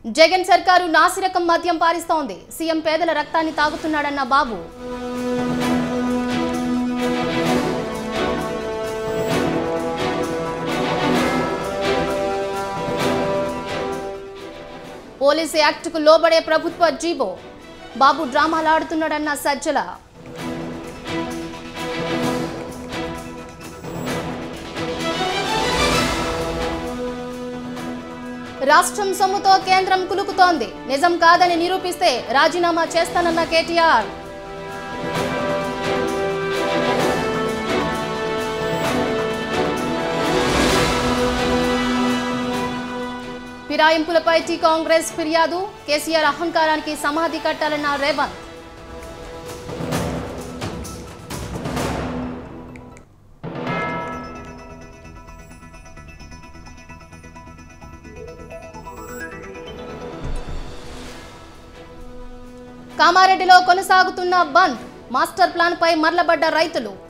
జగన్ సర్కారు నాసిరకం మద్యం పారిస్తోంది సీఎం పేదల రక్తాన్ని తాగుతున్నాడన్న బాబు పోలీసు యాక్టుకు లోబడే ప్రభుత్వ జీవో బాబు డ్రామాలాడుతున్నాడన్న సజ్జల రాష్ట్రం సొమ్ముతో కేంద్రం కులుకుతోంది నిజం కాదని నిరూపిస్తే రాజీనామా చేస్తానన్న కేటీఆర్ ఫిరాయింపులపై టీ కాంగ్రెస్ ఫిర్యాదు కేసీఆర్ అహంకారానికి సమాధి కట్టాలన్న రేవంత్ కామారెడ్డిలో కొనసాగుతున్న బంద్ మాస్టర్ ప్లాన్ పై మరలబడ్డ రైతులు